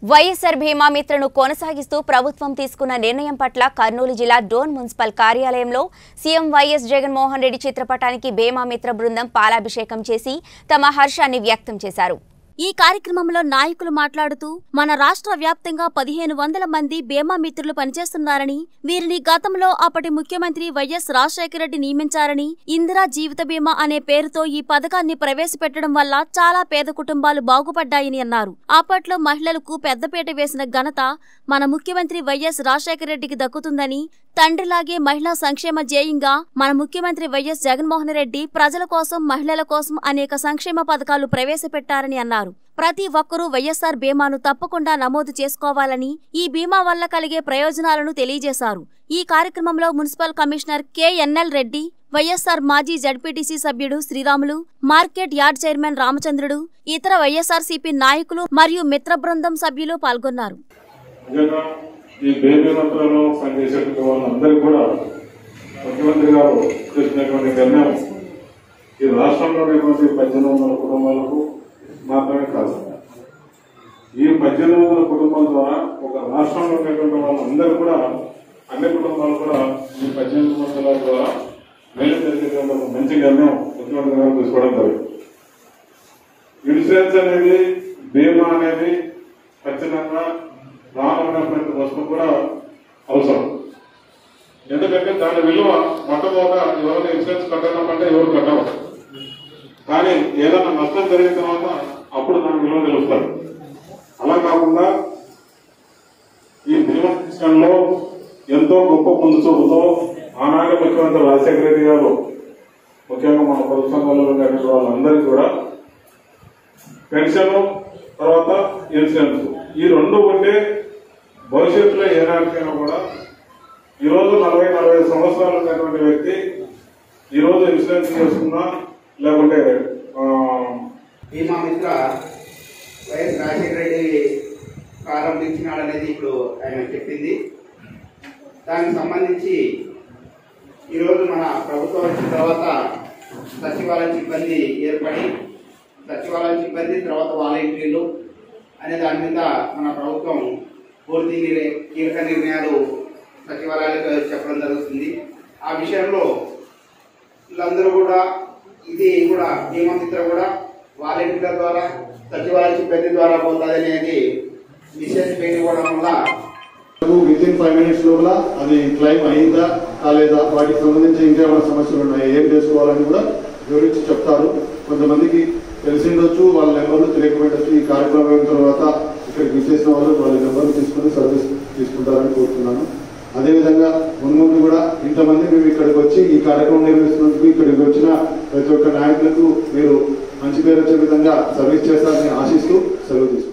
వైఎస్సార్ బీమా మిత్రను కొనసాగిస్తూ ప్రభుత్వం తీసుకున్న నిర్ణయం పట్ల కర్నూలు జిల్లా డోన్ మున్సిపల్ కార్యాలయంలో సీఎం వైఎస్ జగన్మోహన్ రెడ్డి చిత్రపటానికి బీమా మిత్ర బృందం పాలాభిషేకం చేసి తమ హర్షాన్ని వ్యక్తం చేశారు ఈ కార్యక్రమంలో నాయకులు మాట్లాడుతూ మన రాష్ట్ర వ్యాప్తంగా పదిహేను వందల మంది బీమా మిత్రులు పనిచేస్తున్నారని వీరిని గతంలో అప్పటి ముఖ్యమంత్రి వైఎస్ రాజశేఖర రెడ్డి నియమించారని ఇందిరా జీవిత బీమా అనే పేరుతో ఈ పథకాన్ని ప్రవేశపెట్టడం వల్ల చాలా పేద కుటుంబాలు బాగుపడ్డాయని అన్నారు అప్పట్లో మహిళలకు పెద్దపీట వేసిన ఘనత మన ముఖ్యమంత్రి వైఎస్ రాజశేఖర రెడ్డికి దక్కుతుందని తండ్రిలాగే మహిళా సంక్షేమ ధ్యేయంగా మన ముఖ్యమంత్రి వైఎస్ జగన్మోహన్ రెడ్డి ప్రజల కోసం మహిళల కోసం అనేక సంక్షేమ పథకాలు ప్రవేశపెట్టారని అన్నారు ప్రతి ఒక్కరూ వైఎస్ఆర్ బీమాను తప్పకుండా నమోదు చేసుకోవాలని ఈ బీమా వల్ల కలిగే ప్రయోజనాలను తెలియజేశారు ఈ కార్యక్రమంలో municipal commissioner KNL Reddy YSR మాజీ జడ్పీటీసీ సభ్యుడు శ్రీరాములు మార్కెట్ యార్డ్ చైర్మన్ రామచంద్రుడు ఇతర వైఎస్ఆర్సీపీ నాయకులు మరియు మిత్ర బృందం సభ్యులు పాల్గొన్నారు నిజంగా ఈ బేబీ మంత్రంలో పనిచేసేటువంటి వాళ్ళందరికీ కూడా ముఖ్యమంత్రి గారు చేసినటువంటి నిర్ణయం ఈ రాష్ట్రంలో ఉన్నటువంటి పద్దెనిమిది వందల కుటుంబాలకు మాత్రమే కాదు ఈ పద్దెనిమిది వందల కుటుంబాల ద్వారా ఒక రాష్ట్రంలో ఉన్నటువంటి వాళ్ళందరూ కూడా అన్ని కుటుంబాలు కూడా ఈ పద్దెనిమిది వందల ద్వారా మేలు జరిగేటువంటి ఒక మంచి నిర్ణయం ముఖ్యమంత్రి గారు తీసుకోవడం జరిగింది ఇన్సూరెన్స్ అనేది బీమా అనేది ఖచ్చితంగా రానున్నటువంటి వస్తువు కూడా అవసరం ఎందుకంటే దాని విలువ మొట్టమొదట ఎవరు ఇన్సూరెన్స్ కట్టడం ఎవరు కట్టవు కానీ ఏదైనా నష్టం జరిగిన తర్వాత అప్పుడు దాని విలువ తెలుస్తారు అలా కాకుండా ఈ బీమా సిస్టంలో ఎంతో గొప్ప ముందు చూపుతో ఆనాటి ముఖ్యమంత్రి రాజశేఖర రెడ్డి గారు ముఖ్యంగా మన పొదుపు సంఘంలో ఉన్నటువంటి వాళ్ళందరికీ కూడా పెన్షన్ తర్వాత ఇన్సూరెన్స్ ఈ రెండు ఉంటే భవిష్యత్తులో ఏనాటికైనా కూడా ఈ రోజు నలభై నలభై ఐదు సంవత్సరాలు ఉన్నటువంటి వ్యక్తి ఈ రోజు ఇన్సూరెన్స్ చేసుకున్నా లేకుంటే ఆ, బీమా మిత్ర వైఎస్ రాజశేఖర రెడ్డి ప్రారంభించినాడనేది ఇప్పుడు ఆయన చెప్పింది దానికి సంబంధించి ఈరోజు మన ప్రభుత్వం వచ్చిన తర్వాత సచివాలయ సిబ్బంది ఏర్పడి సచివాలయ సిబ్బంది తర్వాత వాలంటీర్లు అనే దాని మీద మన ప్రభుత్వం పూర్తి నిర్ణయ కీలక నిర్ణయాలు సచివాలయాలకు చెప్పడం జరుగుతుంది ఆ విషయంలో వీళ్ళందరూ కూడా ఇది కూడా బీమా మిత్ర కూడా వాలంటీర్ల ద్వారా సచివాలయ సిబ్బంది ద్వారా పోతుంది అనేది విశేష ఇవ్వడం వల్ల విత్ ఇన్ ఫైవ్ మినిట్స్ లోపల అది క్లైమ్ అయిందా కాలేదా వాటికి సంబంధించి ఇంకేమైనా సమస్యలు ఉన్నాయి ఏం చేసుకోవాలని కూడా వివరించి చెప్తారు కొంతమందికి తెలిసిండొచ్చు వాళ్ళ నెంబర్లు తెలియకపోయిండొచ్చు ఈ కార్యక్రమం అయిన తర్వాత ఇక్కడికి విచ్చేసిన వాళ్ళు వాళ్ళ నెంబర్లు తీసుకుని సర్వీస్ తీసుకుంటారని కోరుతున్నాను అదేవిధంగా మున్ముందు కూడా ఇంతమంది మేము ఇక్కడికి వచ్చి ఈ కార్యక్రమం నిర్వహిస్తున్నందుకు ఇక్కడికి వచ్చిన ప్రతి ఒక్క నాయకులకు మీరు మంచి పేరు వచ్చే విధంగా సర్వీస్ చేస్తారని ఆశిస్తూ సెలవు తీసుకుంటాం